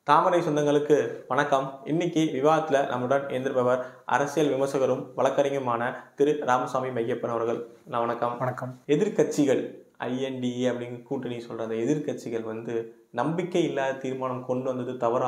தாமரை சொந்தங்களுக்கு வணக்கம் இன்னைக்கு விவாதத்தில் நம்முடன் இருந்திருப்பவர் அரசியல் விமர்சகரும் வழக்கறிஞருமான திரு ராமசாமி மையப்பன் அவர்கள் நான் வணக்கம் வணக்கம் எதிர்க்கட்சிகள் ஐஎன்டிஏ அப்படின்னு கூட்டணி சொல்ற அந்த எதிர்க்கட்சிகள் வந்து நம்பிக்கை இல்லாத தீர்மானம் கொண்டு வந்தது தவறா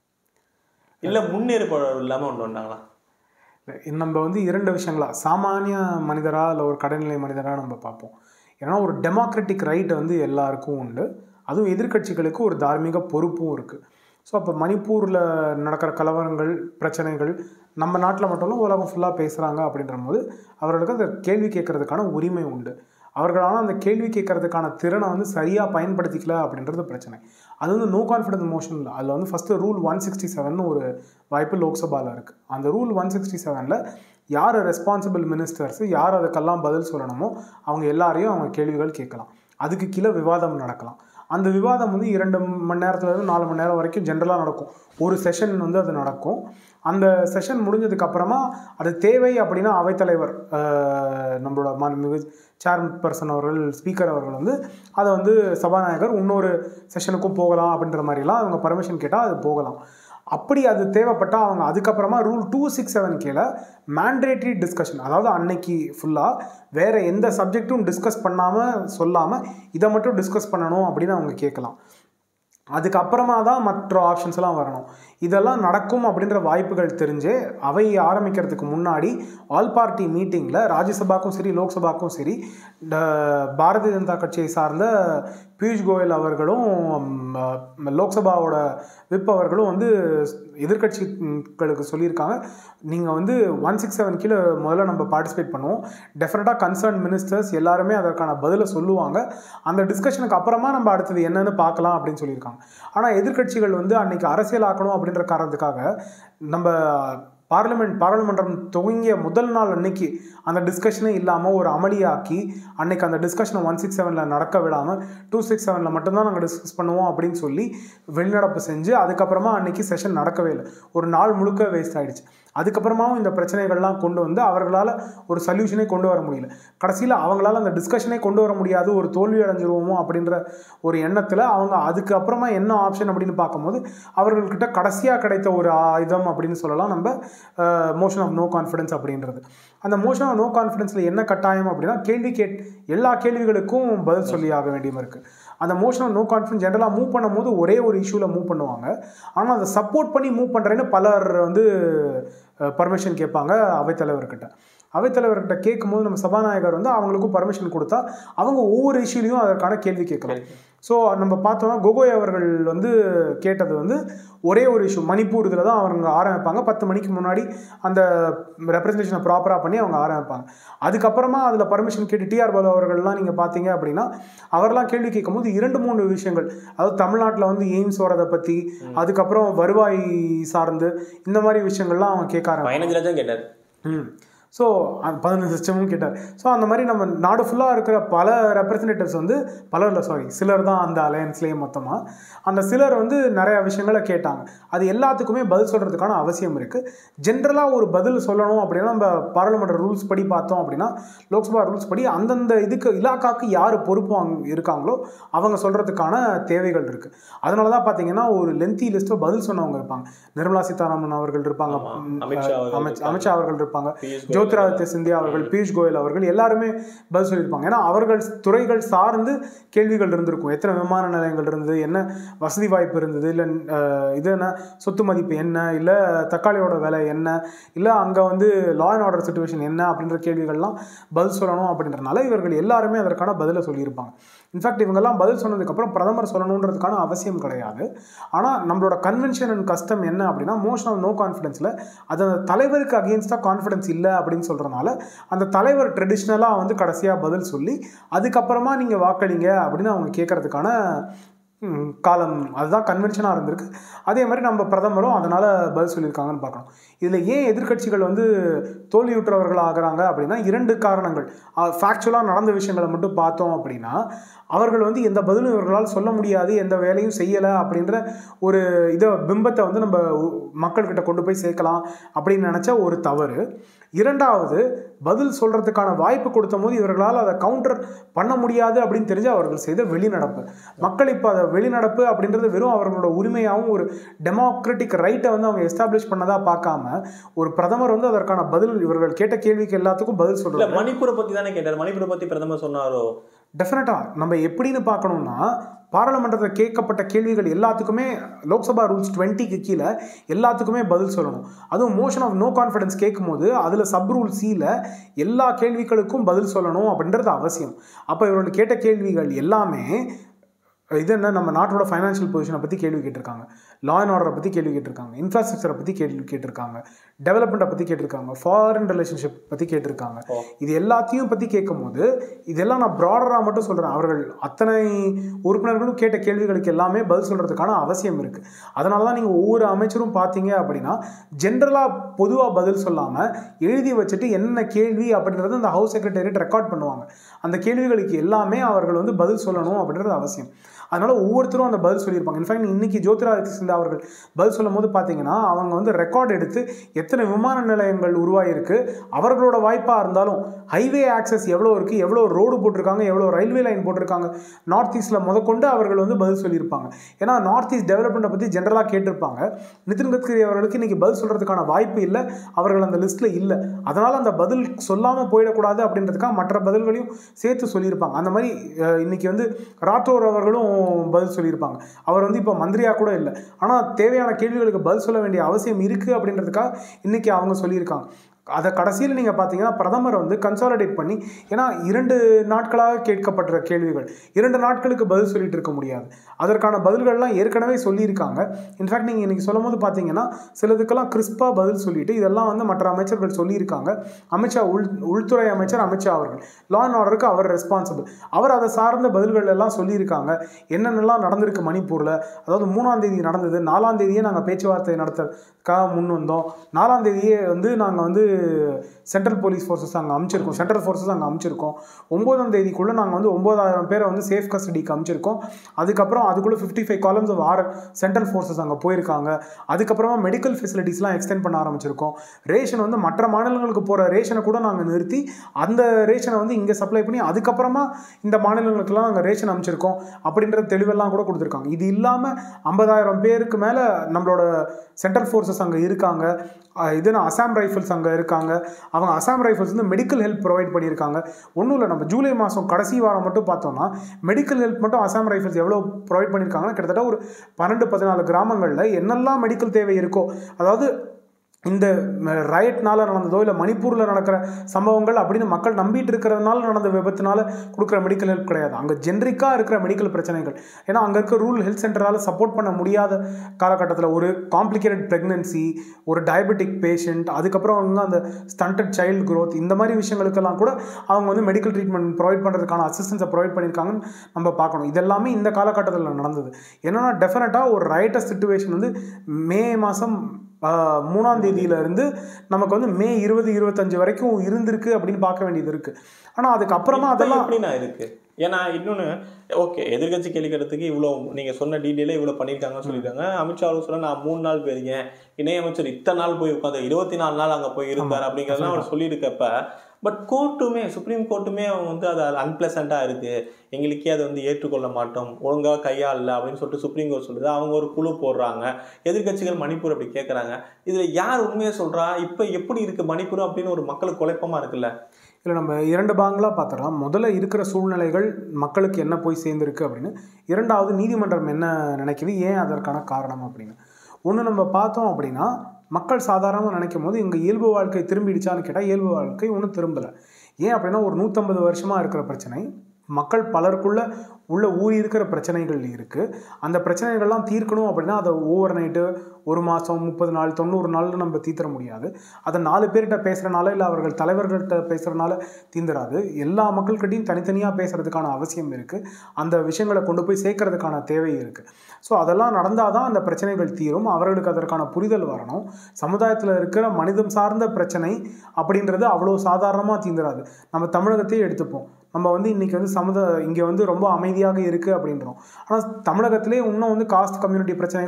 இல்ல முன்னேற்பாடு இல்லாம ஒன்று வந்தாங்களா நம்ம வந்து இரண்டு விஷயங்களா சாமானிய மனிதரா இல்லை ஒரு கடைநிலை மனிதரா நம்ம பார்ப்போம் ஏன்னா ஒரு டெமோக்ராட்டிக் ரைட் வந்து எல்லாருக்கும் உண்டு அதுவும் எதிர்க்கட்சிகளுக்கு ஒரு தார்மீக பொறுப்பும் இருக்குது ஸோ அப்போ மணிப்பூரில் நடக்கிற கலவரங்கள் பிரச்சனைகள் நம்ம நாட்டில் மட்டும் இல்லை உலகம் ஃபுல்லாக பேசுகிறாங்க அப்படின்ற போது அவர்களுக்கு அதை கேள்வி கேட்கறதுக்கான உரிமை உண்டு அவர்களால் அந்த கேள்வி கேட்கறதுக்கான திறனை வந்து சரியாக பயன்படுத்திக்கல அப்படின்றது பிரச்சனை அது வந்து நோ கான்ஃபிடன்ஸ் மோஷன் இல்லை அதில் வந்து first rule one sixty seven ஒரு வாய்ப்பு லோக்சபாவில் இருக்குது அந்த ரூல் ஒன் சிக்ஸ்டி செவனில் யார் ரெஸ்பான்சிபிள் மினிஸ்டர்ஸ் யார் அதுக்கெல்லாம் பதில் சொல்லணுமோ அவங்க எல்லாரையும் அவங்க கேள்விகள் கேட்கலாம் அதுக்கு கீழே விவாதம் நடக்கலாம் அந்த விவாதம் வந்து இரண்டு மணி நேரத்துலேருந்து நாலு மணி நேரம் வரைக்கும் ஜென்ரலாக நடக்கும் ஒரு செஷன் வந்து அது நடக்கும் அந்த செஷன் முடிஞ்சதுக்கு அப்புறமா அது தேவை அப்படின்னா அவைத்தலைவர் அஹ், நம்மளோட மாண்புமிகு சேர் பர்சன் அவர்கள் ஸ்பீக்கர் அவர்கள் வந்து அதை வந்து சபாநாயகர் இன்னொரு செஷனுக்கும் போகலாம் அப்படின்ற மாதிரிலாம் அவங்க பர்மிஷன் கேட்டால் அது போகலாம் அப்படி அது தேவைப்பட்டால் அவங்க அதுக்கப்புறமா ரூல் டூ சிக்ஸ் செவன் கீழே மேண்டேட்ரி டிஸ்கஷன் அதாவது அன்னைக்கு ஃபுல்லாக வேறு எந்த சப்ஜெக்ட்டும் டிஸ்கஸ் பண்ணாமல் சொல்லாமல் இதை மட்டும் டிஸ்கஸ் பண்ணணும் அப்படின்னு அவங்க கேட்கலாம் அதுக்கப்புறமா தான் மற்ற ஆப்ஷன்ஸ் எல்லாம் வரணும் இதெல்லாம் நடக்கும் அப்படின்ற வாய்ப்புகள் தெரிஞ்சு அவை ஆரம்பிக்கிறதுக்கு முன்னாடி ஆல் பார்ட்டி மீட்டிங்கில் ராஜ்யசபாக்கும் சரி லோக்சபாக்கும் சரி ட- பாரதிய ஜனதா கட்சியை சார்ந்த பியூஷ் கோயல் அவர்களும் ம், லோக்சபாவோட விப் அவர்களும் வந்து எதிர்க்கட்சிகளுக்கு சொல்லியிருக்காங்க நீங்கள் வந்து ஒன் சிக்ஸ் செவன் கீழே முதல்ல நம்ம பார்ட்டிசிபேட் பண்ணுவோம் டெஃபினட்டாக கன்சர்ன் மினிஸ்டர்ஸ் எல்லாருமே அதற்கான பதிலை சொல்லுவாங்க அந்த டிஸ்கஷனுக்கு அப்புறமா நம்ம அடுத்தது என்னன்னு பார்க்கலாம் அப்படின்னு சொல்லியிருக்காங்க ஆனால் எதிர்க்கட்சிகள் வந்து அன்னைக்கு அரசியலாக்கணும் அப்படின்ற காரணத்துக்காக நம்ம பார்லிமெண்ட் பாராளுமன்றம் துவங்கிய முதல் நாள் அன்னைக்கு அந்த டிஸ்கஷனே இல்லாமல் ஒரு அமளியாக்கி அன்னைக்கு அந்த டிஸ்கஷனை ஒன் சிக்ஸ் செவனில் நடக்க விடாமல் டூ சிக்ஸ் செவனில் மட்டும்தான் நாங்கள் டிஸ்கஸ் பண்ணுவோம் அப்படின்னு சொல்லி வெளிநடப்பு செஞ்சு அதுக்கப்புறமா அன்னைக்கு செஷன் நடக்கவே இல்லை ஒரு நாள் முழுக்க வேஸ்ட் ஆயிடுச்சு அதுக்கப்புறமாவும் இந்த பிரச்சனைகள்லாம் கொண்டு வந்து அவர்களால் ஒரு சொல்யூஷனே கொண்டு வர முடியல கடைசியில் அவங்களால அந்த டிஸ்கஷனே கொண்டு வர முடியாது ஒரு தோல்வி அடைஞ்சிருவோமோ அப்படின்ற ஒரு எண்ணத்தில் அவங்க அதுக்கு அப்புறமா என்ன ஆப்ஷன் அப்படின்னு பார்க்கும்போது அவர்கள்கிட்ட கடைசியாக கிடைத்த ஒரு ஆயுதம் அப்படின்னு சொல்லலாம் நம்ம மோஷன் ஆஃப் நோ கான்ஃபிடன்ஸ் அப்படின்றது அந்த மோஷன் ஆஃப் நோ கான்ஃபிடன்ஸில் என்ன கட்டாயம் அப்படின்னா கேள்வி கேட் எல்லா கேள்விகளுக்கும் பதில் சொல்லி ஆக வேண்டியது இருக்குது அந்த மோஷன் ஆஃப் நோ கான்ஃபிடன்ஸ் ஜென்ரலாக மூவ் பண்ணும்போது ஒரே ஒரு இஷ்யூவில் மூவ் பண்ணுவாங்க ஆனால் அதை சப்போர்ட் பண்ணி மூவ் பண்ணுறேன்னு பலர் வந்து பர்மிஷன் கேட்பாங்க அவைத்தலைவர்கிட்ட அவைத்தலைவர்கிட்ட கேட்கும்போது நம்ம சபாநாயகர் வந்து அவங்களுக்கும் பர்மிஷன் கொடுத்தா அவங்க ஒவ்வொரு இஷ்யூலையும் அதற்கான கேள்வி கேட்கலாம் ஸோ நம்ம பார்த்தோம்னா கோகோய் அவர்கள் வந்து கேட்டது வந்து ஒரே ஒரு இஷ்யூ மணிப்பூர் இதில் தான் அவங்க ஆரம்பிப்பாங்க பத்து மணிக்கு முன்னாடி அந்த ரெப்ரசன்டேஷனை ப்ராப்பராக பண்ணி அவங்க ஆரம்பிப்பாங்க அதுக்கப்புறமா அதில் பர்மிஷன் கேட்டு டிஆர் பாலு அவர்கள்லாம் நீங்கள் பார்த்தீங்க அப்படின்னா அவர்லாம் கேள்வி கேட்கும்போது இரண்டு மூணு விஷயங்கள் அதாவது தமிழ்நாட்டில் வந்து எய்ம்ஸ் வரதை பற்றி அதுக்கப்புறம் வருவாய் சார்ந்து இந்த மாதிரி விஷயங்கள்லாம் அவங்க கேட்க ஆரம்பிப்பாங்க பதினஞ்சு லட்சம் கேட்டார் ம் ஸோ பதினஞ்சு சிஸ்டமும் கேட்டார் ஸோ அந்த மாதிரி நம்ம நாடு ஃபுல்லாக இருக்கிற பல ரெப்ரசன்டேட்டிவ்ஸ் வந்து பலர் இல்லை சாரி சிலர் தான் அந்த அலையன்ஸ்லேயே மொத்தமாக அந்த சிலர் வந்து நிறையா விஷயங்களை கேட்டாங்க அது எல்லாத்துக்குமே பதில் சொல்கிறதுக்கான அவசியம் இருக்குது ஜென்ரலாக ஒரு பதில் சொல்லணும் அப்படின்னா நம்ம பாராளுமன்ற ரூல்ஸ் படி பார்த்தோம் அப்படின்னா லோக்சபா ரூல்ஸ் படி அந்தந்த இதுக்கு இலாக்காக்கு யார் பொறுப்பு அங்க இருக்காங்களோ அவங்க சொல்கிறதுக்கான தேவைகள் இருக்குது அதனால தான் பார்த்தீங்கன்னா ஒரு லென்த்தி லிஸ்ட்டில் பதில் சொன்னவங்க இருப்பாங்க நிர்மலா சீதாராமன் அவர்கள் இருப்பாங்க ஆமா. ம், அமித்ஷா அவர்கள் அமித் இருப்பாங்க. அமித்ஷா அவர்கள் இருப்பாங்க பியூஷ் கோயல் ஜோதிராதித்ய சிந்தியா அவர்கள் பியூஷ் கோயல் அவர்கள் எல்லாருமே பதில் சொல்லியிருப்பாங்க ஏன்னா அவர்கள் துறைகள் சார்ந்து கேள்விகள் இருந்திருக்கும் எத்தனை விமான நிலையங்கள் இருந்தது என்ன வசதி வாய்ப்பு இருந்தது இல்லை இது என்ன சொத்து மதிப்பு என்ன இல்லை தக்காளியோட விலை என்ன இல்லை அங்கே வந்து லா அண்ட் ஆர்டர் சுச்சுவேஷன் என்ன அப்படின்ற கேள்விகள்லாம் பதில் சொல்லணும் அப்படின்றனால இவர்கள் எல்லாருமே அதற்கான பதிலை சொல்லியிருப்பாங்க இன்ஃபேக்ட் இவங்கெல்லாம் பதில் சொன்னதுக்கப்புறம் பிரதமர் சொல்லணுன்றதுக்கான அவசியம் கிடையாது ஆனால் நம்மளோட கன்வென்ஷன் அண்ட் கஸ்டம் என்ன அப்படின்னா மோஷன் ஆஃப் நோ கான்ஃபிடன்ஸில் அது அந்த தலைவருக்கு அகேன்ஸ்டாக கான்ஃபிடன்ஸ் இல்லை அப்படின்னு சொல்கிறனால அந்த தலைவர் ட்ரெடிஷ்னலாக வந்து கடைசியாக பதில் சொல்லி அதுக்கப்புறமா நீங்கள் வாக்களிங்க அப்படின்னு அவங்க கேட்கறதுக்கான ம், காலம் அதுதான் கன்வென்ஷனாக இருந்திருக்கு அதே மாதிரி நம்ம பிரதமரும் அதனால் பதில் சொல்லியிருக்காங்கன்னு பார்க்கணும் இதில் ஏன் எதிர்க்கட்சிகள் வந்து தோல்வியுற்றவர்கள் ஆகுறாங்க அப்படின்னா இரண்டு காரணங்கள் ஃபேக்சுவலாக நடந்த விஷயங்களை மட்டும் பார்த்தோம் அப்படின்னா அவர்கள் வந்து எந்த பதிலும் இவர்களால் சொல்ல முடியாது எந்த வேலையும் செய்யலை அப்படின்ற ஒரு இதை பிம்பத்தை வந்து நம்ம மக்கள்கிட்ட கொண்டு போய் சேர்க்கலாம் அப்படின்னு நினச்ச ஒரு தவறு இரண்டாவது பதில் சொல்கிறதுக்கான வாய்ப்பு கொடுத்த போது இவர்களால் அதை கவுண்டர் பண்ண முடியாது அப்படின்னு தெரிஞ்சு அவர்கள் செய்த வெளிநடப்பு மக்கள் இப்போ அதை வெளிநடப்பு அப்படின்றது வெறும் அவர்களோட உரிமையாகவும் ஒரு டெமோக்ராட்டிக் ரைட்டை வந்து அவங்க எஸ்டாப்ளிஷ் பண்ணதாக பார்க்காம ஒரு பிரதமர் வந்து அதற்கான பதில் இவர்கள் கேட்ட கேள்விக்கு எல்லாத்துக்கும் பதில் இல்ல சொல்கிறாங்க மணிப்பூரை பத்தி தானே கேட்டார் மணிப்பூரை பத்தி பிரதமர் சொன்னாரோ டெஃபினட்டாக நம்ம எப்படின்னு பார்க்கணும்னா பாராளுமன்றத்தில் கேட்கப்பட்ட கேள்விகள் எல்லாத்துக்குமே லோக்சபா ரூல்ஸ் டுவெண்ட்டிக்கு கீழே எல்லாத்துக்குமே பதில் சொல்லணும் அதுவும் மோஷன் ஆஃப் நோ கான்ஃபிடன்ஸ் கேட்கும்போது அதில் சப் ரூல் சியில் எல்லா கேள்விகளுக்கும் பதில் சொல்லணும் அப்படின்றது அவசியம் அப்போ இவர்கள் கேட்ட கேள்விகள் எல்லாமே இது என்ன நம்ம நாட்டோட ஃபைனான்ஷியல் பொசிஷனை பற்றி கேள்வி கேட்டிருக்காங்க லா அண்ட் ஆர்டரை பற்றி கேள்வி கேட்டிருக்காங்க இன்ஃப்ராஸ்ட்ரக்சரை பற்றி கேள்வி கேட்டிருக்காங்க டெவலப்மெண்ட்டை பற்றி கேட்டிருக்காங்க ஃபாரின் ரிலேஷன்ஷிப் பற்றி கேட்டிருக்காங்க ஓ. இது எல்லாத்தையும் பற்றி கேட்கும்போது இதெல்லாம் நான் ப்ராடராக மட்டும் சொல்கிறேன் அவர்கள் அத்தனை உறுப்பினர்களும் கேட்ட கேள்விகளுக்கு எல்லாமே பதில் சொல்கிறதுக்கான அவசியம் இருக்குது அதனால தான் நீங்கள் ஒவ்வொரு அமைச்சரும் பார்த்தீங்க அப்படின்னா ஜென்ரலாக பொதுவாக பதில் சொல்லாமல் எழுதி வச்சுட்டு என்ன கேள்வி அப்படின்றது அந்த ஹவுஸ் செக்ரட்டரியேட் ரெக்கார்ட் பண்ணுவாங்க அந்த கேள்விகளுக்கு எல்லாமே அவர்கள் வந்து பதில் சொல்லணும் அப்படின்றது அவசியம் அதனால ஒவ்வொருத்தரும் அந்த பதில் சொல்லியிருப்பாங்க இன்ஃபேக்ட் இன்னைக்கு ஜோதிராதித்ய சிந்தியா அவர்கள் பதில் சொல்லும் போது பார்த்தீங்கன்னா அவங்க வந்து ரெக்கார்ட் எடுத்து எத்தனை விமான நிலையங்கள் உருவாகிருக்கு அவர்களோட வாய்ப்பாக இருந்தாலும் ஹைவே ஆக்சஸ் எவ்வளோ இருக்குது எவ்வளோ ரோடு போட்டிருக்காங்க எவ்வளோ ரயில்வே லைன் போட்டிருக்காங்க நார்த் ஈஸ்ட்டில் முதற்கொண்டு அவர்கள் வந்து பதில் சொல்லியிருப்பாங்க ஏன்னா நார்த் ஈஸ்ட் டெவலப்மெண்ட்டை பற்றி ஜென்ரலாக கேட்டிருப்பாங்க நிதின் கட்கரி அவர்களுக்கு இன்னைக்கு பதில் சொல்கிறதுக்கான வாய்ப்பு இல்லை அவர்கள் அந்த லிஸ்ட்டில் இல்லை அதனால் அந்த பதில் சொல்லாமல் போயிடக்கூடாது அப்படின்றதுக்காக மற்ற பதில்களையும் சேர்த்து சொல்லியிருப்பாங்க அந்த மாதிரி அஹ், இன்னைக்கு வந்து ராத்தோர் அவர்களும் பதில் சொல்லியிருப்பாங்க அவர் வந்து இப்போ மந்திரியா கூட இல்லை ஆனால் தேவையான கேள்விகளுக்கு பதில் சொல்ல வேண்டிய அவசியம் இருக்குது அப்படின்றதுக்காக இன்னைக்கு அவங்க சொல்லியிருக்காங்க அதை கடைசியில் நீங்கள் பார்த்தீங்கன்னா பிரதமர் வந்து கன்சாலிடேட் பண்ணி ஏன்னா இரண்டு நாட்களாக கேட்கப்பட்ட கேள்விகள் இரண்டு நாட்களுக்கு பதில் சொல்லிட்டு இருக்க முடியாது அதற்கான பதில்கள்லாம் ஏற்கனவே சொல்லியிருக்காங்க இன்ஃபேக்ட் நீங்கள் இன்றைக்கி சொல்லும் போது பார்த்தீங்கன்னா சிலதுக்கெல்லாம் கிறிஸ்பாக பதில் சொல்லிட்டு இதெல்லாம் வந்து மற்ற அமைச்சர்கள் சொல்லியிருக்காங்க அமித்ஷா உள் உள்துறை அமைச்சர் அமித்ஷா அவர்கள் லா அண்ட் ஆர்டருக்கு அவர் ரெஸ்பான்சிபிள் அவர் அதை சார்ந்த பதில்கள் எல்லாம் சொல்லியிருக்காங்க என்னென்னலாம் நடந்திருக்கு மணிப்பூரில் அதாவது மூணாம் தேதி நடந்தது நாலாம் தேதியே நாங்கள் பேச்சுவார்த்தை நடத்துறதுக்காக முன் வந்தோம் நாலாம் தேதியே வந்து நாங்கள் வந்து சென்ட்ரல் போலீஸ் ஃபோர்ஸஸ் அங்கே அமைச்சிருக்கோம் சென்ட்ரல் ஃபோர்ஸஸ் அங்கே அமைச்சிருக்கோம் ஒம்போதாம் தேதிக்குள்ளே நாங்கள் வந்து ஒம்பதாயிரம் பேரை வந்து சேஃப் கஸ்டடிக்கு அமைச்சிருக்கோம் அதுக்கப்புறம் அதுக்குள்ளே fifty five columns of our central forces அங்கே போயிருக்காங்க அதுக்கப்புறமா மெடிக்கல் ஃபெசிலிட்டிஸ்லாம் எக்ஸ்டெண்ட் பண்ண ஆரம்பிச்சிருக்கோம் ரேஷன் வந்து மற்ற மாநிலங்களுக்கு போகிற ரேஷனை கூட நாங்கள் நிறுத்தி அந்த ரேஷனை வந்து இங்கே சப்ளை பண்ணி அதுக்கப்புறமா இந்த மாநிலங்களுக்கெல்லாம் நாங்கள் ரேஷன் அமைச்சிருக்கோம் அப்படின்ற தெளிவெல்லாம் கூட கொடுத்துருக்காங்க இது இல்லாமல் ஐம்பதாயிரம் பேருக்கு மேலே நம்மளோட சென்ட்ரல் ஃபோர்ஸஸ் அங்கே இருக்காங்க அஹ் இது நான் அசாம் ரைஃபிள்ஸ் அங்கே இருக்காங்க அவங்க அசாம் ரைஃபிள்ஸ் வந்து மெடிக்கல் ஹெல்ப் ப்ரொவைட் பண்ணியிருக்காங்க ஒன்றும் இல்லை நம்ம ஜூலை மாதம் கடைசி வாரம் மட்டும் பார்த்தோம்னா மெடிக்கல் ஹெல்ப் மட்டும் அசாம் ரைஃபிள்ஸ் எவ்வளோ ப்ரொவைட் பண்ணியிருக்காங்கன்னா கிட்டத்தட்ட ஒரு பன்னெண்டு பதினாலு கிராமங்களில் என்னெல்லாம் மெடிக்கல் தேவை இருக்கோ அதாவது இந்த ரயட்னால நடந்ததோ இல்லை மணிப்பூரில் நடக்கிற சம்பவங்கள் அப்படின்னு மக்கள் நம்பிட்டு இருக்கிறதுனால நடந்த விபத்துனால கொடுக்குற மெடிக்கல் ஹெல்ப் கிடையாது அங்கே ஜென்ரிக்காக இருக்கிற மெடிக்கல் பிரச்சனைகள் ஏன்னா அங்கே இருக்க ரூரல் ஹெல்த் சென்டரால் சப்போர்ட் பண்ண முடியாத காலகட்டத்தில் ஒரு காம்ப்ளிகேட்டட் ப்ரெக்னன்சி ஒரு டயபெட்டிக் பேஷண்ட் அதுக்கப்புறம் அவங்க அந்த ஸ்டண்டட் சைல்டு growth இந்த மாதிரி விஷயங்களுக்கெல்லாம் கூட அவங்க வந்து மெடிக்கல் ட்ரீட்மெண்ட் ப்ரொவைட் பண்ணுறதுக்கான அசிஸ்டன்ஸை ப்ரொவைட் பண்ணியிருக்காங்கன்னு நம்ம பார்க்கணும் இதெல்லாமே இந்த காலகட்டத்தில் நடந்தது என்னன்னா டெஃபினட்டாக ஒரு ரைட்டஸ் சுச்சுவேஷன் வந்து மே மாதம் ஆஹ் மூணாம் தேதியில இருந்து நமக்கு வந்து மே இருபது இருபத்தஞ்சு வரைக்கும் இருந்திருக்கு அப்படின்னு பார்க்க வேண்டியது இருக்கு ஆனா அதுக்கப்புறமா இப்ப அதெல்லாம் எப்படிண்ணா இருக்கு ஏன்னா இன்னொன்னு ஓகே எதிர்க்கட்சி கேள்வி கேட்டதுக்கு இவ்வளோ நீங்க சொன்ன டீட்டெயிலே இவ்வளோ பண்ணியிருக்காங்கன்னு சொல்லியிருக்காங்க அமித்ஷா அவர்கள் சொல்ல நான் மூணு நாள் போயிருக்கேன் இணையமைச்சர் இத்தனை நாள் போய் உட்காந்து இருபத்தி நாலு நாள் அங்கே போய் இருந்தார் அப்படிங்கிறதெல்லாம் அவர் சொல்லியிருக்கப்ப பட் கோர்ட்டுமே சுப்ரீம் கோர்ட்டுமே அவங்க வந்து அது அன்பிளசண்ட்டாக இருக்கு எங்களுக்கே அதை வந்து ஏற்றுக்கொள்ள மாட்டோம் ஒழுங்காக கையாளல அப்படின்னு சொல்லிட்டு சுப்ரீம் கோர்ட் சொல்லுது அவங்க ஒரு குழு போடுறாங்க எதிர்க்கட்சிகள் மணிப்பூர் அப்படி கேட்குறாங்க இதில் யார் உண்மையை சொல்றா இப்போ எப்படி இருக்கு மணிப்பூர் அப்படின்னு ஒரு மக்களுக்கு குழப்பமா இருக்குல்ல இல்லை நம்ம இரண்டு பாங்களாக பார்த்துடலாம் முதல்ல இருக்கிற சூழ்நிலைகள் மக்களுக்கு என்ன போய் சேர்ந்துருக்கு அப்படின்னு இரண்டாவது நீதிமன்றம் என்ன நினைக்குது ஏன் அதற்கான காரணம் அப்படின்னு ஒன்று நம்ம பார்த்தோம் அப்படின்னா மக்கள் சாதாரணமாக நினைக்கும் போது எங்கள் இயல்பு வாழ்க்கை திரும்பிடுச்சான்னு கேட்டால் இயல்பு வாழ்க்கை ஒன்றும் திரும்பலை ஏன் அப்படின்னா ஒரு நூற்றம்பது வருஷமாக இருக்கிற பிரச்சனை மக்கள் பலருக்குள்ள உள்ள ஊறி இருக்கிற பிரச்சனைகள் இருக்குது அந்த பிரச்சனைகள்லாம் தீர்க்கணும் அப்படின்னா அதை ஓவர் நைட்டு ஒரு மாதம் முப்பது நாள் தொண்ணூறு நாள்னு நம்ம தீர்த்தர முடியாது அதை நாலு பேர்கிட்ட பேசுகிறனால இல்லை அவர்கள் தலைவர்கள்ட்ட பேசுகிறனால தீந்துராது எல்லா மக்கள்கிட்டையும் தனித்தனியாக பேசுகிறதுக்கான அவசியம் இருக்குது அந்த விஷயங்களை கொண்டு போய் சேர்க்கறதுக்கான தேவை இருக்குது ஸோ அதெல்லாம் நடந்தால் தான் அந்த பிரச்சனைகள் தீரும் அவர்களுக்கு அதற்கான புரிதல் வரணும் சமுதாயத்தில் இருக்கிற மனிதம் சார்ந்த பிரச்சனை அப்படின்றது அவ்வளோ சாதாரணமாக தீந்துராது நம்ம தமிழகத்தையே எடுத்துப்போம் நம்ம வந்து இன்றைக்கி வந்து சமுதாய இங்கே வந்து ரொம்ப அமைதியாக இருக்குது அப்படின்றோம் ஆனால் தமிழகத்திலே இன்னும் வந்து காஸ்ட் கம்யூனிட்டி பிரச்சனைகள்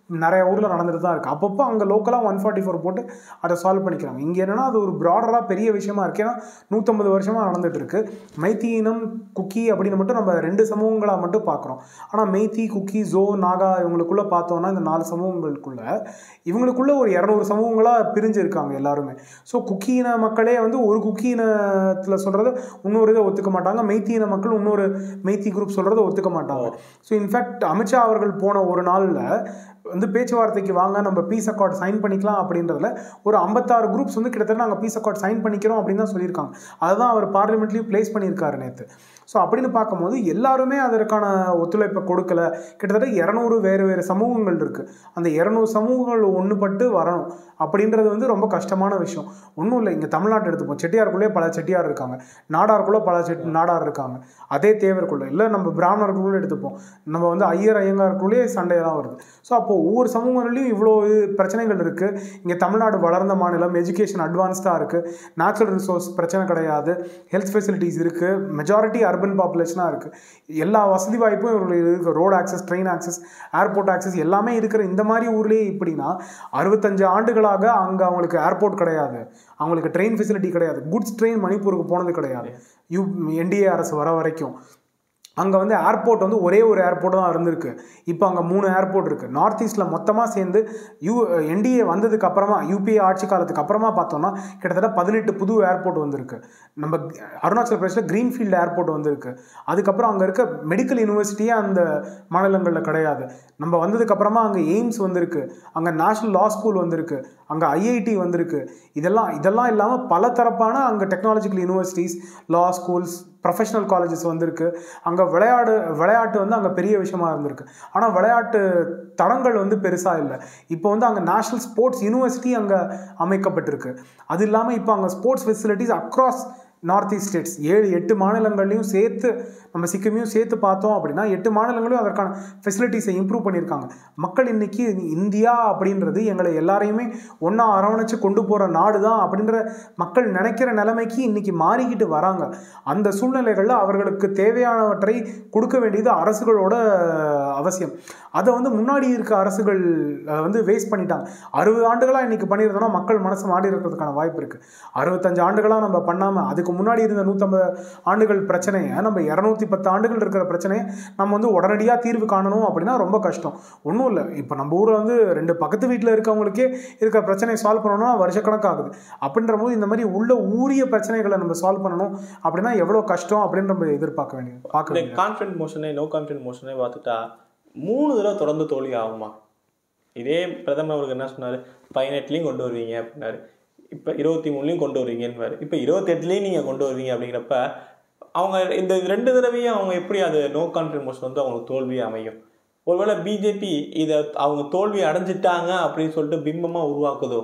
நிறைய ஊரில் நடந்துட்டு தான் இருக்குது அப்பப்போ அங்கே லோக்கலாக ஒன் ஃபார்ட்டி ஃபோர் போட்டு அதை சால்வ் பண்ணிக்கிறாங்க இங்கே என்னன்னா அது ஒரு ப்ராடராக பெரிய விஷயமா இருக்கு ஏன்னா நூற்றம்பது வருஷமாக நடந்துட்டு இருக்கு மைத்தி இனம் குக்கி அப்படின்னு மட்டும் நம்ம ரெண்டு சமூகங்களாக மட்டும் பார்க்குறோம் ஆனால் மெய்த்தி குக்கி ஜோ நாகா இவங்களுக்குள்ள பார்த்தோம்னா இந்த நாலு சமூகங்களுக்குள்ள இவங்களுக்குள்ள ஒரு இரநூறு சமூகங்களாக பிரிஞ்சு இருக்காங்க எல்லாருமே ஸோ குக்கி இன மக்களே வந்து ஒரு குக்கி இனத்தில் சொல்கிறத இன்னொரு இதை ஒத்துக்க மாட்டாங்க மெய்த்தி இன மக்கள் இன்னொரு மெய்த்தி குரூப் சொல்கிறத ஒத்துக்க மாட்டாங்க ஸோ இன்ஃபேக்ட் அமித்ஷா அவர்கள் போன ஒரு நாளில் வந்து பேச்சுவார்த்தைக்கு வாங்க நம்ம பீஸ் அக்கார்ட் சைன் பண்ணிக்கலாம் அப்படின்றதுல ஒரு ஐம்பத்தாறு குரூப்ஸ் வந்து கிட்டத்தட்ட நாங்கள் பீஸ் அக்கார்ட் சைன் பண்ணிக்கிறோம் அப்படின்னு தான் சொல்லியிருக்காங்க அதுதான் அவர் பார்லிமெண்ட்லேயும் ப்ளேஸ் பண்ணியிருக்காரு நேற்று ஸோ அப்படின்னு பார்க்கும்போது எல்லாருமே அதற்கான ஒத்துழைப்பை கொடுக்கல கிட்டத்தட்ட இரநூறு வேறு வேறு சமூகங்கள் இருக்குது அந்த இரநூறு சமூகங்கள் ஒன்றுபட்டு வரணும் அப்படின்றது வந்து ரொம்ப கஷ்டமான விஷயம் ஒன்றும் இல்லை இங்கே தமிழ்நாட்டு எடுத்துப்போம் செட்டியாருக்குள்ளேயே பல செட்டியார் இருக்காங்க நாடாருக்குள்ளே பல செட் நாடார் இருக்காங்க அதே தேவருக்குள்ளே இல்லை நம்ம பிராமணருக்குள்ளே எடுத்துப்போம் நம்ம வந்து ஐயர் ஐயங்காருக்குள்ளேயே சண்டையெல்லாம் வருது ஸோ அப்போது ஒவ்வொரு சமூகங்கள்லையும் இவ்வளோ பிரச்சனைகள் இருக்குது இங்கே தமிழ்நாடு வளர்ந்த மாநிலம் எஜுகேஷன் அட்வான்ஸ்டாக இருக்குது நேச்சுரல் ரிசோர்ஸ் பிரச்சனை கிடையாது ஹெல்த் ஃபெசிலிட்டிஸ் இருக்குது மெஜாரிட்டி அர்பன் பாப்புலேஷனாக இருக்குது எல்லா வசதி வாய்ப்பும் இவர்களுக்கு இருக்குது road access train access airport access எல்லாமே இருக்கிற இந்த மாதிரி ஊர்லேயே இப்படின்னா அறுபத்தஞ்சு ஆண்டுகளாக அங்கே அவங்களுக்கு ஏர்போர்ட் கிடையாது அவங்களுக்கு ட்ரெயின் ஃபெசிலிட்டி கிடையாது குட்ஸ் ட்ரெயின் மணிப்பூருக்கு போனது கிடையாது யூ என்டிஏ அரசு வர வரைக்கும் அங்கே வந்து ஏர்போர்ட் வந்து ஒரே ஒரு ஏர்போர்ட் தான் இருந்திருக்கு இப்போ அங்கே மூணு ஏர்போர்ட் இருக்குது நார்த் ஈஸ்ட்டில் மொத்தமாக சேர்ந்து யூ என்டிஏ வந்ததுக்கு அப்புறமா யூபிஏ ஆட்சி காலத்துக்கு அப்புறமா பார்த்தோம்னா கிட்டத்தட்ட பதினெட்டு புது ஏர்போர்ட் வந்திருக்கு நம்ம அருணாச்சல் பிரதேசில் க்ரீன்ஃபீல்டு ஏர்போர்ட் வந்திருக்கு அதுக்கப்புறம் அங்கே இருக்க மெடிக்கல் யூனிவர்சிட்டியே அந்த மாநிலங்களில் கிடையாது நம்ம வந்ததுக்கப்புறமா அங்கே எய்ம்ஸ் வந்திருக்கு அங்கே நேஷ்னல் லா ஸ்கூல் வந்திருக்கு அங்கே ஐஐடி வந்திருக்கு இதெல்லாம் இதெல்லாம் இல்லாமல் பல தரப்பான அங்கே technological universities law schools professional colleges வந்திருக்கு அங்கே விளையாடு விளையாட்டு வந்து அங்கே பெரிய விஷயமா இருந்திருக்கு ஆனால் விளையாட்டு தடங்கள் வந்து பெருசாக இல்லை இப்போ வந்து அங்கே நேஷ்னல் ஸ்போர்ட்ஸ் யூனிவர்சிட்டி அங்கே அமைக்கப்பட்டிருக்கு அது இல்லாமல் இப்போ அங்கே sports facilities across north east states ஏழு எட்டு மாநிலங்கள்லையும் சேர்த்து நம்ம சிக்கிமையும் சேர்த்து பார்த்தோம் அப்படின்னா எட்டு மாநிலங்களையும் அதற்கான ஃபெசிலிட்டிஸை இம்ப்ரூவ் பண்ணியிருக்காங்க மக்கள் இன்னைக்கு இந்தியா அப்படின்றது எங்களை எல்லாரையுமே ஒன்றா அரவணைச்சு கொண்டு போகிற நாடு தான் அப்படின்ற மக்கள் நினைக்கிற நிலைமைக்கு இன்னைக்கு மாறிக்கிட்டு வராங்க அந்த சூழ்நிலைகளில் அவர்களுக்கு தேவையானவற்றை கொடுக்க வேண்டியது அரசுகளோட அவசியம் அதை வந்து முன்னாடி இருக்க அரசுகள் வந்து வேஸ்ட் பண்ணிட்டாங்க அறுபது ஆண்டுகளாக இன்னைக்கு பண்ணியிருந்தோம்னா மக்கள் மனசு மாறி இருக்கிறதுக்கான வாய்ப்பு இருக்குது அறுபத்தஞ்சு ஆண்டுகளாக நம்ம பண்ணாமல் அதுக்கு முன்னாடி இருந்த நூற்றம்பது ஆண்டுகள் பிரச்சனையை நம்ம இரநூத்தி பத்து ஆண்டுகள் இருக்கிற பிரச்சனையை நம்ம வந்து உடனடியாக தீர்வு காணணும் அப்படின்னா ரொம்ப கஷ்டம் ஒன்றும் இல்லை இப்போ நம்ம ஊரில் வந்து ரெண்டு பக்கத்து வீட்டில் இருக்கவங்களுக்கே இருக்கிற பிரச்சனையை சால்வ் பண்ணணும்னா வருஷக்கணக்காகுது அப்படின்ற போது இந்த மாதிரி உள்ள ஊரிய பிரச்சனைகளை நம்ம சால்வ் பண்ணணும் அப்படின்னா எவ்வளோ கஷ்டம் அப்படின்னு நம்ம எதிர்பார்க்க வேண்டியது பார்க்க இந்த வேண்டியது கான்ஃபிடன்ட் மோஷனே நோ கான்ஃபிடன்ட் மோஷனே பார்த்துட்டா மூணு தடவை தொடர்ந்து தோல்வி ஆகுமா இதே பிரதமர் அவருக்கு என்ன சொன்னார் பதினெட்டுலையும் கொண்டு வருவீங்க அப்படின்னாரு இப்போ இருபத்தி மூணுலையும் கொண்டு வருவீங்கன்னு இப்போ இருபத்தெட்டுலேயும் நீங்கள் கொண்டு வருவீங்க அப்படிங்கிறப்ப அவங்க இந்த ரெண்டு தடவையும் அவங்க எப்படி அது நோ கான்ஃபிடன்ட் மோஷன் வந்து அவங்களுக்கு தோல்வி அமையும் ஒருவேளை பிஜேபி இதை அவங்க தோல்வி அடைஞ்சிட்டாங்க அப்படின்னு சொல்லிட்டு பிம்பமாக உருவாக்குதோ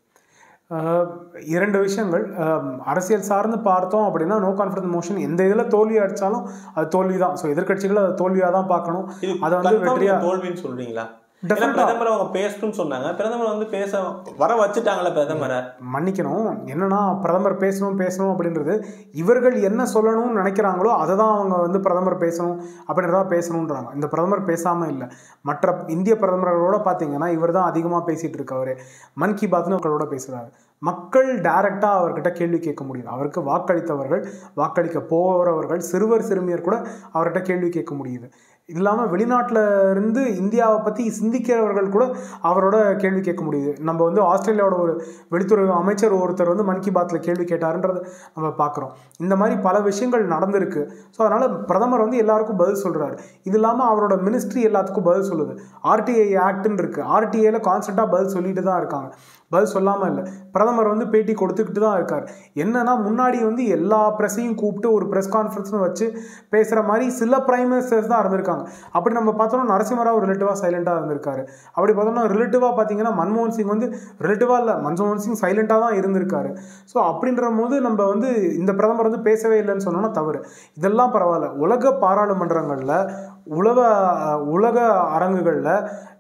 ஆஹ் இரண்டு விஷயங்கள் ஆஹ் அரசியல் சார்ந்து பார்த்தோம் அப்படின்னா நோ கான்ஃபிடன்ஸ் மோஷன் எந்த இதில் தோல்வி அடித்தாலும் அது தோல்வி தான் ஸோ எதிர்க்கட்சிகள் அதை தோல்வியாக தான் பார்க்கணும் இது அதை வந்து confirm வெற்றியா தோல்வின்னு சொல்றீங்களா ஏன்னா Definitely. பிரதமர் அவங்க பேசணும்னு சொன்னாங்க பிரதமர் வந்து பேச வர வச்சுட்டாங்களே பிரதமரை மன்னிக்கணும் என்னன்னா பிரதமர் பேசணும் பேசணும் அப்படின்றது இவர்கள் என்ன சொல்லணும்னு நினைக்கிறாங்களோ அதை தான் அவங்க வந்து பிரதமர் பேசணும் அப்படின்றதா பேசணுன்றாங்க இந்த பிரதமர் பேசாமல் இல்லை மற்ற இந்திய பிரதமர்களோட பார்த்தீங்கன்னா இவர் தான் அதிகமாக பேசிகிட்டு இருக்கவர் மன் கி பாத்னு மக்களோட பேசுகிறாரு மக்கள் டைரெக்டாக அவர்கிட்ட கேள்வி கேட்க முடியுது அவருக்கு வாக்களித்தவர்கள் வாக்களிக்க போகிறவர்கள் சிறுவர் சிறுமியர் கூட அவர்கிட்ட கேள்வி கேட்க முடியுது இது இல்லாமல் வெளிநாட்டில் இருந்து இந்தியாவை பற்றி சிந்திக்கிறவர்கள் கூட அவரோட கேள்வி கேட்க முடியுது நம்ம வந்து ஆஸ்திரேலியாவோட ஒரு வெளித்துறை அமைச்சர் ஒருத்தர் வந்து மன் கி பாத்தில் கேள்வி கேட்டாருன்றதை நம்ம பார்க்குறோம் இந்த மாதிரி பல விஷயங்கள் நடந்திருக்கு ஸோ அதனால் பிரதமர் வந்து எல்லாருக்கும் பதில் சொல்கிறாரு இது இல்லாமல் அவரோட மினிஸ்ட்ரி எல்லாத்துக்கும் பதில் சொல்லுது ஆர்டிஐ ஆக்ட்னு இருக்குது ஆர்டிஐயில் கான்ஸ்டண்ட்டாக பதில் சொல்லிட்டு தான் இருக்காங்க பதில் சொல்லாமல் இல்லை பிரதமர் வந்து பேட்டி கொடுத்துக்கிட்டு தான் இருக்கார் என்னன்னா முன்னாடி வந்து எல்லா ப்ரெஸ்ஸையும் கூப்பிட்டு ஒரு ப்ரெஸ் கான்ஃபரன்ஸ்னு வச்சு பேசுகிற மாதிரி சில பிரைம் மினிஸ்டர்ஸ் தான் இருந்திருக்காங்க அப்படி நம்ம பார்த்தோம்னா நரசிம்மராவ் ரிலேட்டிவாக சைலண்டாக இருந்திருக்காரு அப்படி பார்த்தோம்னா ரிலேட்டிவாக பார்த்தீங்கன்னா மன்மோகன் சிங் வந்து ரிலேட்டிவாக இல்லை மன்மோகன் சிங் சைலண்டாக தான் இருந்திருக்காரு ஸோ அப்படின்ற போது நம்ம வந்து இந்த பிரதமர் வந்து பேசவே இல்லைன்னு சொன்னோம்னா தவறு இதெல்லாம் பரவாயில்ல உலக பாராளுமன்றங்களில் உலக உலக அரங்குகளில்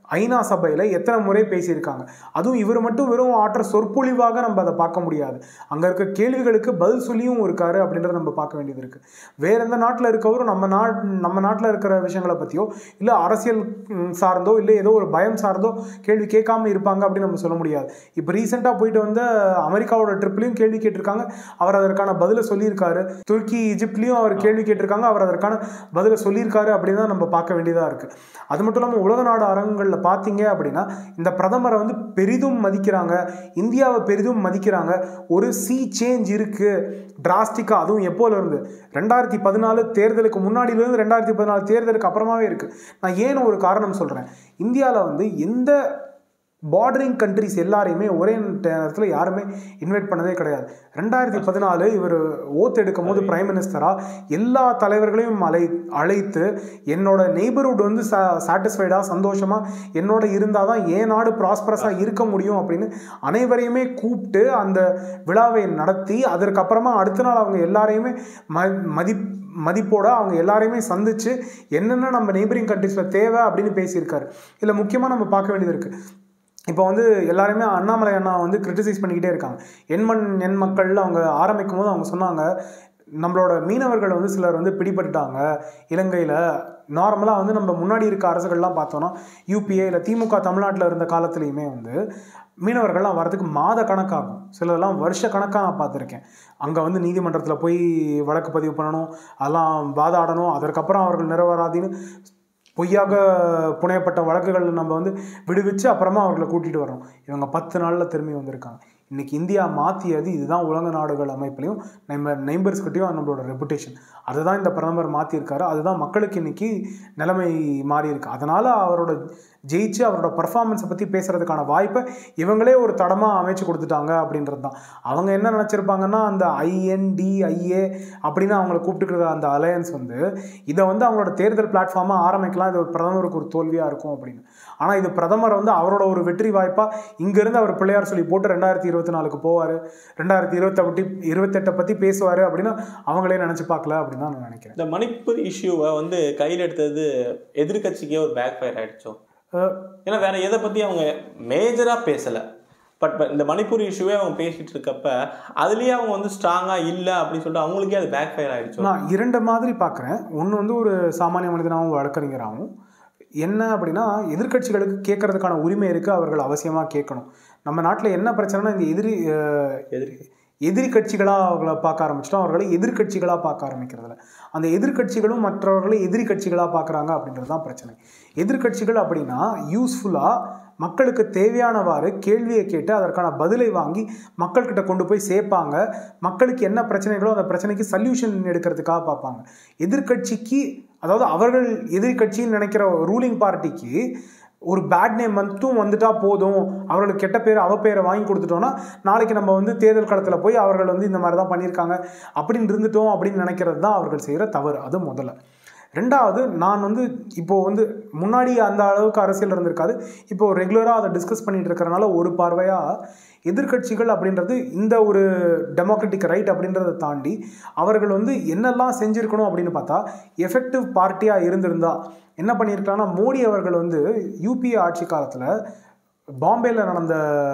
ஐநா சபையில் எத்தனை முறை பேசியிருக்காங்க அதுவும் இவர் மட்டும் வெறும் ஆற்ற சொற்பொழிவாக நம்ம அதை பார்க்க முடியாது அங்கே இருக்க கேள்விகளுக்கு பதில் சொல்லியும் இருக்காரு அப்படின்றத நம்ம பார்க்க வேண்டியது இருக்குது வேற எந்த நாட்டில் இருக்கவரும் நம்ம நாட் நம்ம நாட்டில் இருக்கிற விஷயங்களை பற்றியோ இல்லை அரசியல் ம், சார்ந்தோ இல்லை ஏதோ ஒரு பயம் சார்ந்தோ கேள்வி கேட்காம இருப்பாங்க அப்படின்னு நம்ம சொல்ல முடியாது இப்போ ரீசெண்டாக போயிட்டு வந்த அமெரிக்காவோட ட்ரிப்லையும் கேள்வி கேட்டிருக்காங்க அவர் அதற்கான பதிலை சொல்லியிருக்காரு துருக்கி ஈஜிப்ட்லேயும் அவர் கேள்வி கேட்டிருக்காங்க அவர் அதற்கான பதிலை சொல்லியிருக்காரு அப்படின்னு தான் நம்ம பார்க்க வேண்டியதாக இருக்குது அது மட்டும் இல்லாமல் உலக நாடு அரங்குகளில் பார்த்தீங்க அப்படின்னா இந்த பிரதமரை வந்து பெரிதும் மதிக்கிறாங்க இந்தியாவை பெரிதும் மதிக்கிறாங்க ஒரு சி சேஞ்ச் இருக்குது டிராஸ்டிக்காக அதுவும் எப்போல இருந்து ரெண்டாயிரத்தி பதினாலு தேர்தலுக்கு முன்னாடியிலேருந்து ரெண்டாயிரத்தி பதினாலு தேர்தலுக்கு அப்புறமாவே இருக்குது நான் ஏன் ஒரு காரணம் சொல்கிறேன் இந்தியாவில் வந்து எந்த பார்டரிங் கண்ட்ரிஸ் எல்லாரையுமே ஒரே நேரத்தில் யாருமே இன்வைட் பண்ணதே கிடையாது ரெண்டாயிரத்தி பதினாலு இவர் ஓத் எடுக்கும் போது பிரைம் மினிஸ்டராக எல்லா தலைவர்களையும் அழை அழைத்து என்னோட நெய்பர்ஹுட் வந்து சா சாட்டிஸ்ஃபைடாக சந்தோஷமாக என்னோட இருந்தால் தான் என் நாடு ப்ராஸ்பரஸாக இருக்க முடியும் அப்படின்னு அனைவரையுமே கூப்பிட்டு அந்த விழாவை நடத்தி அதற்கப்புறமா அடுத்த நாள் அவங்க எல்லாரையுமே ம மதி மதிப்போட அவங்க எல்லாரையுமே சந்திச்சு என்னென்ன நம்ம நெய்பரிங் கண்ட்ரீஸில் தேவை அப்படின்னு பேசியிருக்காரு இதில் முக்கியமாக நம்ம பார்க்க வேண்டியது இருக்குது இப்போ வந்து எல்லாருமே அண்ணாமலை அண்ணா வந்து கிரிட்டிசைஸ் பண்ணிக்கிட்டே இருக்காங்க எண்மண் எண் மக்கள் அவங்க ஆரம்பிக்கும் போது அவங்க சொன்னாங்க நம்மளோட மீனவர்கள் வந்து சிலர் வந்து பிடிபட்டுட்டாங்க இலங்கையில் நார்மலாக வந்து நம்ம முன்னாடி இருக்க அரசுகள்லாம் பார்த்தோன்னா யூபிஏ இல்லை திமுக தமிழ்நாட்டில் இருந்த காலத்துலேயுமே வந்து மீனவர்கள்லாம் வரதுக்கு மாத கணக்காகும் சிலதெல்லாம் வருஷ கணக்காக நான் பார்த்துருக்கேன் அங்கே வந்து நீதிமன்றத்தில் போய் வழக்கு பதிவு பண்ணணும் அதெல்லாம் வாதாடணும் அதற்கப்புறம் அவர்கள் நிறைவேறாதின்னு பொய்யாக புனையப்பட்ட வழக்குகள் நம்ம வந்து விடுவிச்சு அப்புறமா அவர்களை கூட்டிகிட்டு வரோம் இவங்க பத்து நாளில் திரும்பி வந்திருக்காங்க இன்னைக்கு இந்தியா மாற்றியது இதுதான் உலக நாடுகள் அமைப்புலையும் நம்ம நெய்பர்ஸ்கிட்டையும் நம்மளோட ரெப்புடேஷன் அதை தான் இந்த பிரதமர் மாற்றிருக்காரு அதுதான் மக்களுக்கு இன்னைக்கு நிலைமை மாறி இருக்கு அதனால் அவரோட ஜெயிச்சு அவரோட பர்ஃபார்மன்ஸை பற்றி பேசுகிறதுக்கான வாய்ப்பை இவங்களே ஒரு தடமாக அமைச்சு கொடுத்துட்டாங்க அப்படின்றது தான் அவங்க என்ன நினச்சிருப்பாங்கன்னா அந்த ஐஎன்டிஐஏ அப்படின்னு அவங்கள கூப்பிட்டுக்கிற அந்த அலையன்ஸ் வந்து இதை வந்து அவங்களோட தேர்தல் பிளாட்ஃபார்மாக ஆரம்பிக்கலாம் இது ஒரு பிரதமருக்கு ஒரு தோல்வியாக இருக்கும் அப்படின்னு ஆனால் இது பிரதமர் வந்து அவரோட ஒரு வெற்றி வாய்ப்பாக இங்கேருந்து அவர் பிள்ளையார் சொல்லி போட்டு ரெண்டாயிரத்தி இருபத்தி நாலுக்கு போவார் ரெண்டாயிரத்தி இருபத்தி இருபத்தெட்டை பற்றி பேசுவார் அப்படின்னு அவங்களே நினச்சி பார்க்கல அப்படின்னு தான் நான் நினைக்கிறேன் இந்த மணிப்பூர் இஷ்யூவை வந்து கையில் எடுத்தது எதிர்க்கட்சிக்கே ஒரு பேக் ஃபயர் ஆயிடுச்சோ அஹ் ஏன்னா வேற எதை பத்தி அவங்க மேஜரா பேசல பட் இந்த மணிப்பூர் இஷ்யூவே அவங்க பேசிட்டு இருக்கப்ப அதுலயே அவங்க வந்து ஸ்ட்ராங்கா இல்ல அப்படின்னு சொல்லிட்டு அவங்களுக்கே அது பேக் ஃபயர் ஆயிடுச்சு நான் இரண்டு மாதிரி பார்க்குறேன் ஒன்று வந்து ஒரு சாமானிய மனிதனாகவும் வழக்கறிஞராகவும் என்ன அப்படின்னா எதிர்க்கட்சிகளுக்கு கேட்கறதுக்கான உரிமை இருக்குது அவர்கள் அவசியமாக கேட்கணும் நம்ம நாட்டில் என்ன பிரச்சனைனா இந்த எதிரி அஹ், எதிரி எதிரி கட்சிகளாக அவங்கள பார்க்க ஆரம்பிச்சிட்டோம் அவர்களை எதிர்க்கட்சிகளாக பார்க்க ஆரம்பிக்கிறதுல அந்த எதிர்க்கட்சிகளும் மற்றவர்களை எதிரி கட்சிகளாக பார்க்குறாங்க அப்படின்றது தான் பிரச்சனை எதிர்க்கட்சிகள் அப்படின்னா யூஸ்ஃபுல்லாக மக்களுக்கு தேவையானவாறு கேள்வியை கேட்டு அதற்கான பதிலை வாங்கி மக்கள்கிட்ட கொண்டு போய் சேர்ப்பாங்க மக்களுக்கு என்ன பிரச்சனைகளோ அந்த பிரச்சனைக்கு சல்யூஷன் எடுக்கிறதுக்காக பார்ப்பாங்க எதிர்க்கட்சிக்கு அதாவது அவர்கள் எதிர்க்கட்சின்னு நினைக்கிற ரூலிங் பார்ட்டிக்கு ஒரு பேட் நேம் மட்டும் வந்துட்டா போதும் அவர்களுக்கு கெட்ட பேர் அவ பேரை வாங்கி கொடுத்துட்டோம்னா நாளைக்கு நம்ம வந்து தேர்தல் களத்தில் போய் அவர்கள் வந்து இந்த மாதிரி தான் பண்ணியிருக்காங்க அப்படின்னு இருந்துட்டோம் அப்படின்னு நினைக்கிறது தான் அவர்கள் செய்கிற தவறு அது முதல்ல ரெண்டாவது நான் வந்து இப்போ வந்து முன்னாடி அந்த அளவுக்கு அரசியல் இருந்திருக்காது இப்போ ரெகுலராக அதை டிஸ்கஸ் பண்ணிட்டு இருக்கிறனால ஒரு பார்வையாக எதிர்க்கட்சிகள் அப்படின்றது இந்த ஒரு டெமோக்ராட்டிக் ரைட் அப்படின்றத தாண்டி அவர்கள் வந்து என்னெல்லாம் செஞ்சுருக்கணும் அப்படின்னு பார்த்தா எஃபெக்டிவ் பார்ட்டியாக இருந்திருந்தா என்ன பண்ணியிருக்கலாம்னா மோடி அவர்கள் வந்து யூபிஏ ஆட்சி காலத்தில் பாம்பேயில் நடந்த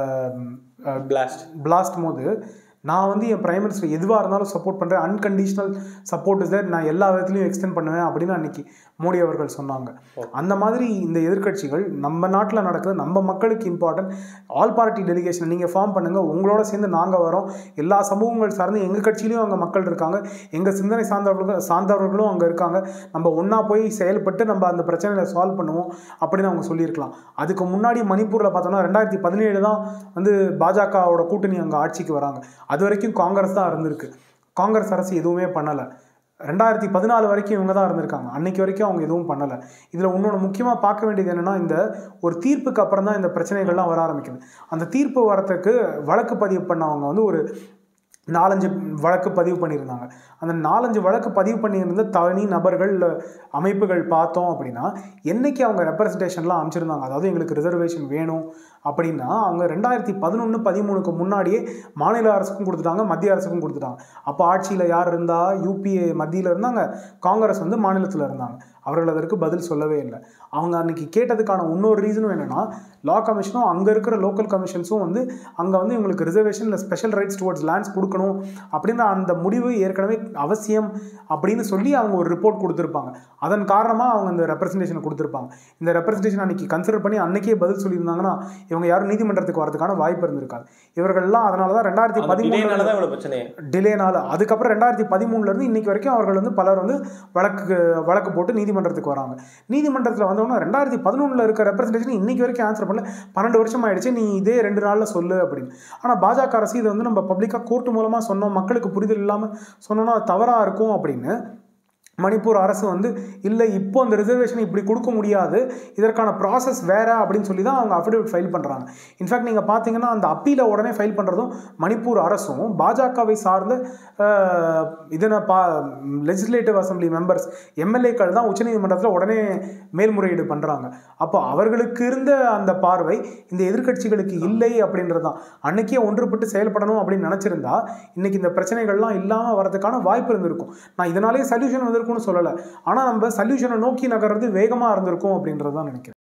பிளாஸ்ட் பிளாஸ்ட் போது நான் வந்து என் பிரைம் மினிஸ்டர் எதுவாக இருந்தாலும் சப்போர்ட் பண்ணுறேன் அன்கண்டிஷனல் சப்போர்ட் இஸ் தட் நான் எல்லா விதத்துலையும் எக்ஸ்டெண்ட் பண்ணுவேன் அப்படின்னு அன்னைக்கு மோடி அவர்கள் சொன்னாங்க அந்த மாதிரி இந்த எதிர்க்கட்சிகள் நம்ம நாட்டில் நடக்குது நம்ம மக்களுக்கு இம்பார்ட்டன்ட் ஆல் பார்ட்டி டெலிகேஷன் நீங்கள் ஃபார்ம் பண்ணுங்கள் உங்களோட சேர்ந்து நாங்கள் வரோம் எல்லா சமூகங்கள் சார்ந்து எங்கள் கட்சியிலையும் அங்கே மக்கள் இருக்காங்க எங்கள் சிந்தனை சார்ந்தவர்கள் சார்ந்தவர்களும் அங்கே இருக்காங்க நம்ம ஒன்றா போய் செயல்பட்டு நம்ம அந்த பிரச்சனைகளை சால்வ் பண்ணுவோம் அப்படின்னு அவங்க சொல்லியிருக்கலாம் அதுக்கு முன்னாடி மணிப்பூரில் பார்த்தோம்னா ரெண்டாயிரத்தி பதினேழு தான் வந்து பாஜகவோட கூட்டணி அங்கே ஆட்சிக்கு வராங்க அது வரைக்கும் காங்கிரஸ் தான் இருந்திருக்கு காங்கிரஸ் அரசு எதுவுமே பண்ணலை ரெண்டாயிரத்தி பதினாலு வரைக்கும் இவங்க தான் இருந்திருக்காங்க அன்னைக்கு வரைக்கும் அவங்க எதுவும் பண்ணலை இதில் இன்னொன்று முக்கியமாக பார்க்க வேண்டியது என்னென்னா இந்த ஒரு தீர்ப்புக்கு அப்புறம் தான் இந்த பிரச்சனைகள்லாம் வர ஆரம்பிக்குது அந்த தீர்ப்பு வரத்துக்கு வழக்கு பதிவு பண்ணவங்க வந்து ஒரு நாலஞ்சு வழக்கு பதிவு பண்ணியிருந்தாங்க அந்த நாலஞ்சு வழக்கு பதிவு பண்ணியிருந்த தனி நபர்கள் இல்ல அமைப்புகள் பார்த்தோம் அப்படின்னா என்னைக்கு அவங்க ரெப்ரசன்டேஷன்லாம் அமைச்சிருந்தாங்க அதாவது எங்களுக்கு ரிசர்வேஷன் வேணும் அப்படின்னா அவங்க ரெண்டாயிரத்தி பதினொன்று பதிமூணுக்கு முன்னாடியே மாநில அரசுக்கும் கொடுத்துட்டாங்க மத்திய அரசுக்கும் கொடுத்துட்டாங்க அப்போ ஆட்சியில் யார் இருந்தா யூபிஏ மத்தியில் இருந்தாங்க காங்கிரஸ் வந்து மாநிலத்தில் இருந்தாங்க அவர்கள் அதற்கு பதில் சொல்லவே இல்லை அவங்க அன்னைக்கு கேட்டதுக்கான இன்னொரு ரீசனும் என்னன்னா லா கமிஷனும் அங்கே இருக்கிற லோக்கல் கமிஷன்ஸும் வந்து அங்கே வந்து இவங்களுக்கு ரிசர்வேஷன் இல்லை ஸ்பெஷல் ரைட்ஸ் டுவர்ட்ஸ் லேண்ட்ஸ் கொடுக்கணும் அப்படின்ற அந்த முடிவு ஏற்கனவே அவசியம் அப்படின்னு சொல்லி அவங்க ஒரு ரிப்போர்ட் கொடுத்துருப்பாங்க அதன் காரணமாக அவங்க இந்த ரெப்ரசன்டேஷன் கொடுத்துருப்பாங்க இந்த ரெப்ரசன்டேஷன் அன்னைக்கு கன்சிடர் பண்ணி அன்னைக்கே பதில் சொல்லியிருந்தாங்கன்னா இவங்க யாரும் நீதிமன்றத்துக்கு வரதுக்கான வாய்ப்பு இருந்திருக்காது இவர்கள்லாம் அதனால தான் ரெண்டாயிரத்தி பதிமூணு இதேனால தான் இவ்வளவு பிரச்சனையே டிலேனால அதுக்கப்புறம் ரெண்டாயிரத்தி பதிமூணுலேருந்து இன்னைக்கு வரைக்கும் அவர்கள் வந்து பலர் வந்து வழக்கு வழக்கு போட்டு நீதிமன்றத்துக்கு வராங்க நீதிமன்றத்தில் வந்தவொன்னே ரெண்டாயிரத்தி பதினொன்றில் இருக்க ரெப்ரஸன்டேஷன் இன்னைக்கு வரைக்கும் ஆன்சர் பண்ணல பன்னெண்டு வருஷம் ஆயிடுச்சு நீ இதே ரெண்டு நாளில் சொல்லு அப்படின்னு ஆனால் பாஜக அரசு இதை வந்து நம்ம பப்ளிக்காக கோர்ட்டு மூலமாக சொன்னோம் மக்களுக்கு புரிதல் இல்லாமல் சொன்னோன்னா அது தவறாக இருக்கும் அப்படின்னு மணிப்பூர் அரசு வந்து இல்லை இப்போ அந்த ரிசர்வேஷன் இப்படி கொடுக்க முடியாது இதற்கான ப்ராசஸ் வேற அப்படின்னு சொல்லி தான் அவங்க அஃபிடவிட் ஃபைல் பண்ணுறாங்க இன்ஃபேக்ட் நீங்கள் பார்த்தீங்கன்னா அந்த அப்பீலை உடனே ஃபைல் பண்ணுறதும் மணிப்பூர் அரசும் பாஜகவை சார்ந்த அஹ், இதனை பா லெஜிஸ்லேட்டிவ் அசம்பிளி மெம்பர்ஸ் எம்எல்ஏக்கள் தான் உச்சநீதிமன்றத்தில் உடனே மேல்முறையீடு பண்ணுறாங்க அப்போ அவர்களுக்கு இருந்த அந்த பார்வை இந்த எதிர்க்கட்சிகளுக்கு இல்லை அப்படின்றது தான் அன்னைக்கே ஒன்றுபட்டு செயல்படணும் அப்படின்னு நினச்சிருந்தா இன்னைக்கு இந்த பிரச்சனைகள்லாம் இல்லாமல் வரதுக்கான வாய்ப்பு இருந்திருக்கும் நான் இதனாலே சல்யூஷன் வந்திருக்கும்னு சொல்லலை ஆனால் நம்ம சல்யூஷனை நோக்கி நகர்றது வேகமாக இருந்திருக்கும் அப்படின்றது தான் நினைக்கிறேன்